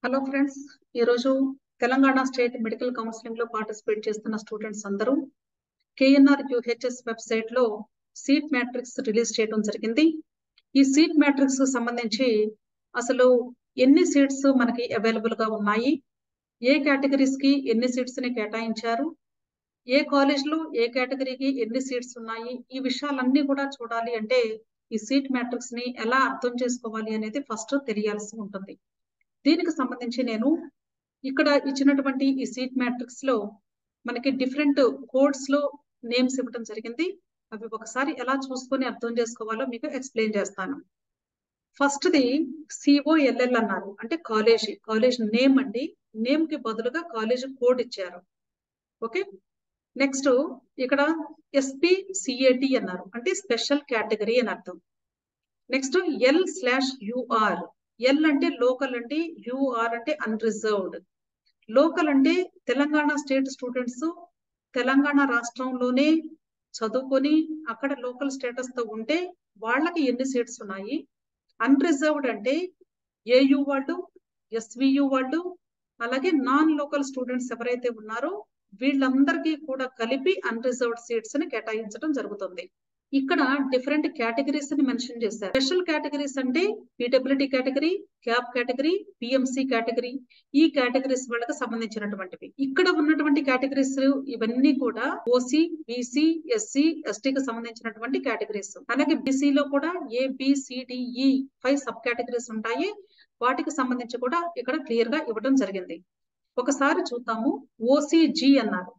hello friends ఈరోజు Telangana state medical counselling లో participate చేస్తున్న స్టూడెంట్స్ అందరూ కేఎన్ఆర్ యూహెచ్ఎస్ వెబ్సైట్ లో సీట్ మ్యాట్రిక్స్ రిలీజ్ చేయడం జరిగింది ఈ సీట్ మ్యాట్రిక్స్ సంబంధించి అసలు ఎన్ని సీట్స్ మనకి అవైలబుల్ గా ఉన్నాయి ఏ కేటగిరీస్ కి ఎన్ని సీట్స్ ని కేటాయించారు ఏ కాలేజ్ లో ఏ కేటగిరీకి ఎన్ని సీట్స్ ఉన్నాయి ఈ విషయాలన్నీ కూడా చూడాలి అంటే ఈ సీట్ మ్యాట్రిక్స్ ని ఎలా అర్థం చేసుకోవాలి అనేది ఫస్ట్ తెలియాల్సి ఉంటుంది దీనికి సంబంధించి నేను ఇక్కడ ఇచ్చినటువంటి ఈ సీట్ మ్యాట్రిక్స్ లో మనకి డిఫరెంట్ కోడ్స్ లో నేమ్స్ ఇవ్వడం జరిగింది అవి ఒకసారి ఎలా చూసుకొని అర్థం చేసుకోవాలో మీకు ఎక్స్ప్లెయిన్ చేస్తాను ఫస్ట్ ది సిఓఎల్ఎల్ అన్నారు అంటే కాలేజ్ కాలేజ్ నేమ్ అండి నేమ్ కి బదులుగా కాలేజ్ కోడ్ ఇచ్చారు ఓకే నెక్స్ట్ ఇక్కడ ఎస్పి సిఏటి అన్నారు అంటే స్పెషల్ కేటగిరీ అని అర్థం next L slash UR L అంటే లోకల్ అంటే యుఆర్ అంటే అన్రిజర్వ్డ్ లోకల్ అంటే తెలంగాణ స్టేట్ స్టూడెంట్స్ తెలంగాణ రాష్ట్రంలోనే చదువుకొని అక్కడ లోకల్ స్టేటస్ తో ఉంటే వాళ్ళకి ఎన్ని సీట్స్ ఉన్నాయి అన్రిజర్వ్డ్ అంటే ఏయు వాళ్ళు ఎస్వియు వాళ్ళు అలాగే నాన్ లోకల్ స్టూడెంట్స్ ఎవరైతే ఉన్నారో వీళ్ళందరికీ కూడా కలిపి అన్రిజర్వ్డ్ సీట్స్ ని కేటాయించడం జరుగుతుంది ఇక్కడ డిఫరెంట్ కేటగిరీస్ ని మెన్షన్ చేశారు స్పెషల్ కేటగిరీస్ అంటే PWD category CAP category PMC category ఈ కేటగిరీస్ వాళ్ళకి సంబంధించినటువంటివి ఇక్కడ ఉన్నటువంటి కేటగిరీస్ ఇవన్నీ కూడా ఓసీ బీసీ ఎస్సీ ఎస్టీకి సంబంధించినటువంటి కేటగిరీస్ అలాగే బీసీలో కూడా A BCDE five sub categories ఉంటాయి వాటికి సంబంధించి కూడా ఇక్కడ క్లియర్ గా ఇవ్వడం జరిగింది ఒకసారి చూద్దాము ఓసీజీ అన్నారు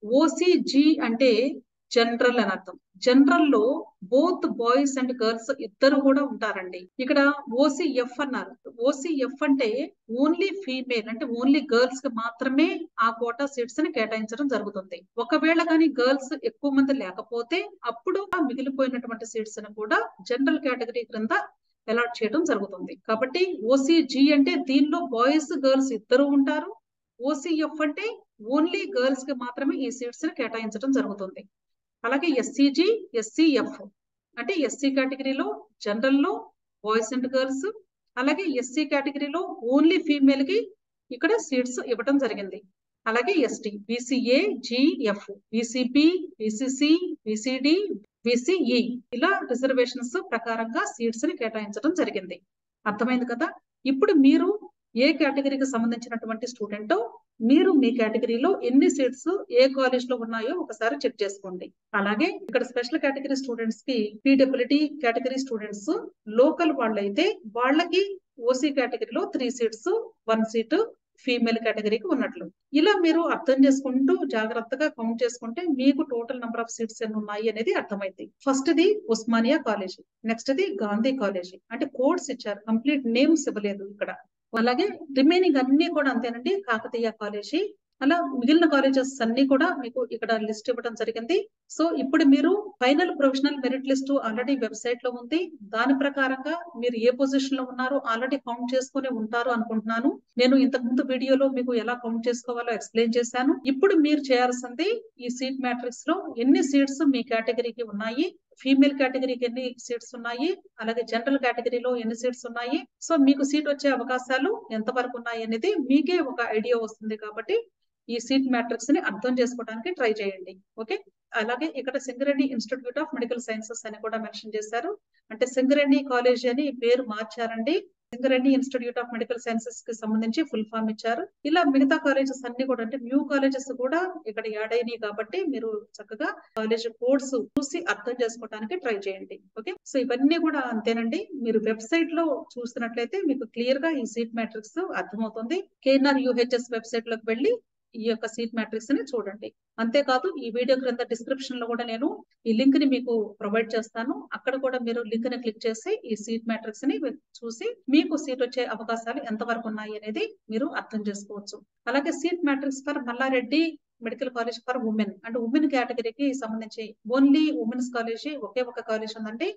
ఓసీజీ అంటే జనరల్ అని అర్థం జనరల్ లో బోత్ బాయ్స్ అండ్ గర్ల్స్ ఇద్దరు కూడా ఉంటారండి ఇక్కడ ఓసీఎఫ్ అన్నారు ఓసీఎఫ్ అంటే ఓన్లీ ఫీమేల్ అంటే ఓన్లీ గర్ల్స్ కి మాత్రమే ఆ కోటా సీట్స్ ని కేటాయించడం జరుగుతుంది ఒకవేళ కానీ గర్ల్స్ ఎక్కువ మంది లేకపోతే అప్పుడు మిగిలిపోయినటువంటి సీట్స్ ని కూడా జనరల్ కేటగిరీ క్రింద అలాట్ చేయడం జరుగుతుంది కాబట్టి ఓసీజీ అంటే దీనిలో బాయ్స్ గర్ల్స్ ఇద్దరు ఉంటారు ఓసీఎఫ్ అంటే ఓన్లీ గర్ల్స్ కి మాత్రమే ఈ సీట్స్ ని కేటాయించడం జరుగుతుంది అలాగే ఎస్సీజీ ఎస్సీఎఫ్ అంటే ఎస్సీ కేటగిరీలో జనరల్ లో బాయ్స్ అండ్ గర్ల్స్ అలాగే ఎస్సీ కేటగిరీలో ఓన్లీ ఫీమేల్ కి ఇక్కడ సీట్స్ ఇవ్వడం జరిగింది అలాగే ST BCA GF BCB BCC BCD BCE ఇలా రిజర్వేషన్స్ ప్రకారంగా సీట్స్ ని కేటాయించడం జరిగింది అర్థమైంది కదా ఇప్పుడు మీరు ఏ కేటగిరీకి సంబంధించినటువంటి స్టూడెంట్ మీరు మీ కేటగిరీలో ఎన్ని సీట్స్ ఏ కాలేజ్ లో ఉన్నాయో ఒకసారి చెక్ చేసుకోండి అలాగే ఇక్కడ స్పెషల్ కేటగిరీ స్టూడెంట్స్ కి పీడబ్ల్యూడి కేటగిరీ స్టూడెంట్స్ లోకల్ వాళ్ళైతే వాళ్ళకి ఓసీ కేటగిరీలో three seats one seat female కేటగిరీకి ఉన్నట్లు ఇలా మీరు అర్థం చేసుకుంటూ జాగ్రత్తగా కౌంట్ చేసుకుంటే మీకు టోటల్ నెంబర్ ఆఫ్ సీట్స్ ఎన్ని ఉన్నాయి అనేది అర్థమైంది first the Osmania college next the Gandhi college అంటే కోడ్స్ ఇచ్చారు కంప్లీట్ నేమ్స్ ఇవ్వలేదు ఇక్కడ అలాగే రిమైనింగ్ అన్ని కూడా అంతేనండి కాకతీయ కాలేజీ అలా మిగిలిన కాలేజెస్ అన్ని కూడా మీకు ఇక్కడ లిస్ట్ ఇవ్వడం జరిగింది సో ఇప్పుడు మీరు final professional merit list already website లో ఉంది దాని ప్రకారంగా మీరు ఏ పొజిషన్ లో ఉన్నారో ఆల్రెడీ కౌంట్ చేసుకుని ఉంటారు అనుకుంటున్నాను నేను ఇంతకు ముందు వీడియోలో మీకు ఎలా కౌంట్ చేసుకోవాలో ఎక్స్ప్లెయిన్ చేశాను ఇప్పుడు మీరు చేయాల్సింది ఈ సీట్ మ్యాట్రిక్స్ లో ఎన్ని సీట్స్ మీ కేటగిరీకి ఉన్నాయి ఫీమేల్ కేటగిరీకి ఎన్ని సీట్స్ ఉన్నాయి అలాగే జనరల్ కేటగిరీలో ఎన్ని సీట్స్ ఉన్నాయి సో మీకు సీట్ వచ్చే అవకాశాలు ఎంత వరకు ఉన్నాయి అనేది మీకే ఒక ఐడియా వస్తుంది కాబట్టి ఈ సీట్ మ్యాట్రిక్స్ ని అర్థం చేసుకోవడానికి ట్రై చేయండి ఓకే అలాగే ఇక్కడ Singareddy institute of medical sciences అని కూడా మెన్షన్ చేశారు అంటే సింగరెడ్డి కాలేజ్ అని పేరు మార్చారండి Singareddy institute of medical sciences కి సంబంధించి ఫుల్ ఫామ్ ఇచ్చారు ఇలా మిగతా కాలేజెస్ అన్ని కూడా అంటే న్యూ కాలేజెస్ కూడా ఇక్కడ యాడ్ అయినాయి కాబట్టి మీరు చక్కగా కాలేజ్ కోడ్స్ చూసి అర్థం చేసుకోవడానికి ట్రై చేయండి ఓకే సో ఇవన్నీ కూడా అంతేనండి మీరు వెబ్సైట్ లో చూస్తున్నట్లయితే మీకు క్లియర్ గా ఈ సీట్ మ్యాట్రిక్స్ అర్థమవుతుంది కేఎన్ఆర్ యూహెచ్ఎస్ వెబ్సైట్ లోకి వెళ్ళి ఈ యొక్క సీట్ మ్యాట్రిక్స్ ని చూడండి అంతేకాదు ఈ వీడియో క్రింద డిస్క్రిప్షన్ లో కూడా నేను ఈ లింక్ ని మీకు ప్రొవైడ్ చేస్తాను అక్కడ కూడా మీరు లింక్ ని క్లిక్ చేసి ఈ సీట్ మ్యాట్రిక్స్ ని చూసి మీకు సీట్ వచ్చే అవకాశాలు ఎంతవరకు ఉన్నాయి అనేది మీరు అర్థం చేసుకోవచ్చు అలాగే seat matrix for Mallareddy medical college for women అంటే ఉమెన్ కేటగిరీకి సంబంధించి ఓన్లీ ఉమెన్స్ కాలేజీ ఒకే ఒక కాలేజ్ ఉందండి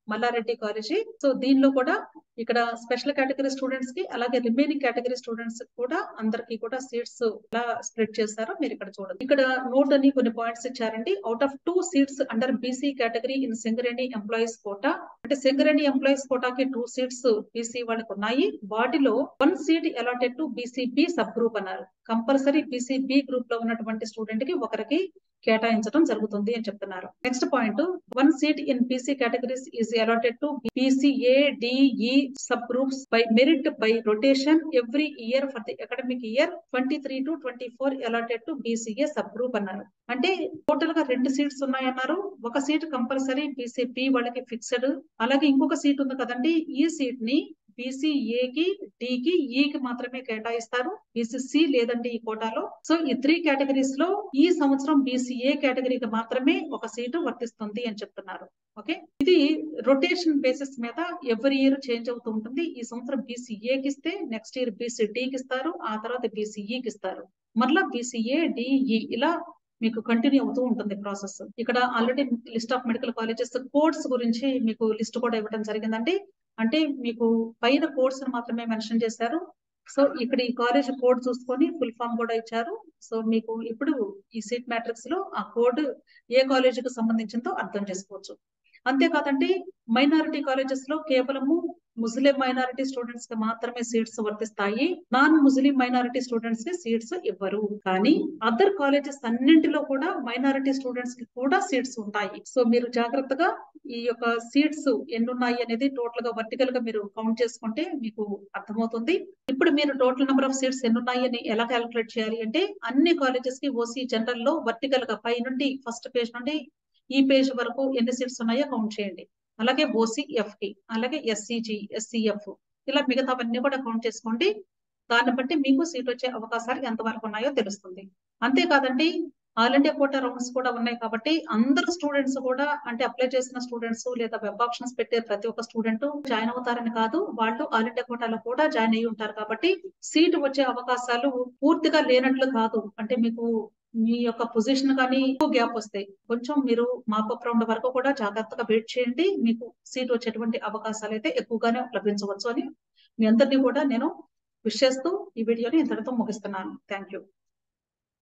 మల్లారెడ్డి కాలేజీ సో దీనిలో కూడా ఇక్కడ స్పెషల్ కేటగిరీ స్టూడెంట్స్ కి అలాగే రిమైనింగ్ కేటగిరీ స్టూడెంట్స్ కూడా అందరికి కూడా సీట్స్ ఎలా స్ప్రెడ్ చేస్తారో మీరు ఇక్కడ చూడండి ఇక్కడ నోట్ అని కొన్ని పాయింట్స్ ఇచ్చారండి out of two seats under BC category in Singareni employees quota అంటే సింగరేణి ఎంప్లాయీస్ కోటాకి టూ సీట్స్ బీసీ వాళ్ళకి ఉన్నాయి వాటిలో one seat allotted to BCB sub group అన్నారు కంపల్సరీ బీసీబీ గ్రూప్ లో ఉన్నటువంటి స్టూడెంట్ కి ఒకరికి కేటాయించడం జరుగుతుంది అని చెప్తున్నారు next point one seat in BC categories is allotted to BCA DE sub groups by merit by rotation every year for the academic year twenty three to twenty four allotted to BCA sub group అన్నారు అంటే total గా రెండు seats ఉన్నాయన్నారు ఒక seat compulsory BCB వాళ్ళకి fixed అలాగే ఇంకొక seat ఉంది కదండి ఈ సీట్ ని బీసీఏకి డికి ఈకి మాత్రమే కేటాయిస్తారు బీసీసీ లేదండి ఈ కోటాలో సో ఈ త్రీ కేటగిరీస్ లో ఈ సంవత్సరం బీసీఏ కేటగిరీకి మాత్రమే ఒక సీటు వర్తిస్తుంది అని చెప్తున్నారు ఓకే ఇది రొటేషన్ బేసిస్ మీద ఎవరి ఇయర్ చేంజ్ అవుతూ ఉంటుంది ఈ సంవత్సరం బీసీఏకి ఇస్తే నెక్స్ట్ ఇయర్ బీసీడీకి ఇస్తారు ఆ తర్వాత బీసీఈకి ఇస్తారు మరలా బీసీఏ డిఈ ఇలా మీకు కంటిన్యూ అవుతూ ఉంటుంది ప్రాసెస్ ఇక్కడ already list of medical colleges codes గురించి మీకు లిస్ట్ కూడా ఇవ్వడం జరిగిందండి అంటే మీకు పైన కోడ్స్ మాత్రమే మెన్షన్ చేశారు సో ఇక్కడ ఈ కాలేజ్ కోడ్ చూసుకొని ఫుల్ ఫామ్ కూడా ఇచ్చారు సో మీకు ఇప్పుడు ఈ సీట్ మ్యాట్రిక్స్ లో ఆ కోడ్ ఏ కాలేజ్ కు సంబంధించిందో అర్థం చేసుకోవచ్చు అంతేకాదండి మైనారిటీ కాలేజెస్ లో కేవలము ముస్లిం మైనారిటీ స్టూడెంట్స్ కి మాత్రమే సీట్స్ వర్తిస్తాయి నాన్ ముస్లిం మైనారిటీ స్టూడెంట్స్ కి సీట్స్ ఇవ్వరు కానీ అదర్ కాలేజెస్ అన్నింటిలో కూడా మైనారిటీ స్టూడెంట్స్ కి కూడా సీట్స్ ఉంటాయి సో మీరు జాగ్రత్తగా ఈ యొక్క సీట్స్ ఎన్ని ఉన్నాయి అనేది టోటల్ గా వర్టికల్ గా మీరు కౌంట్ చేసుకుంటే మీకు అర్థమవుతుంది ఇప్పుడు మీరు టోటల్ నెంబర్ ఆఫ్ సీట్స్ ఎన్ని ఉన్నాయి అని ఎలా క్యాలిక్యులేట్ చేయాలి అంటే అన్ని కాలేజెస్ కి ఓసీ జనరల్ లో వర్టికల్ గా పై నుండి ఫస్ట్ పేజ్ నుండి ఈ పేజ్ వరకు ఎన్ని సీట్స్ ఉన్నాయో కౌంట్ చేయండి అలాగే ఓసీఎఫ్ కి అలాగే ఎస్సీజీ ఎస్సీఎఫ్ ఇలా మిగతావన్నీ కూడా కౌంట్ చేసుకోండి దాన్ని బట్టి మీకు సీట్ వచ్చే అవకాశాలు ఎంతవరకు ఉన్నాయో తెలుస్తుంది అంతేకాదండి ఆల్ ఇండియా కోటా రౌండ్స్ కూడా ఉన్నాయి కాబట్టి అందరు స్టూడెంట్స్ కూడా అంటే అప్లై చేసిన స్టూడెంట్స్ లేదా వెబ్ ఆప్షన్స్ పెట్టే ప్రతి ఒక్క స్టూడెంట్ జాయిన్ అవుతారని కాదు వాళ్ళు ఆల్ ఇండియా కోటాలో కూడా జాయిన్ అయ్యి ఉంటారు కాబట్టి సీట్ వచ్చే అవకాశాలు పూర్తిగా లేనట్లు కాదు అంటే మీకు మీ యొక్క పొజిషన్ కానీ ఎక్కువ గ్యాప్ వస్తాయి కొంచెం మీరు మాపప్ రౌండ్ వరకు కూడా జాగ్రత్తగా వెయిట్ చేయండి మీకు సీట్ వచ్చేటువంటి అవకాశాలు అయితే ఎక్కువగానే లభించవచ్చు అని మీ అందరినీ కూడా నేను విష్ చేస్తూ ఈ వీడియోని ఇంతటితో ముగిస్తున్నాను థ్యాంక్ యూ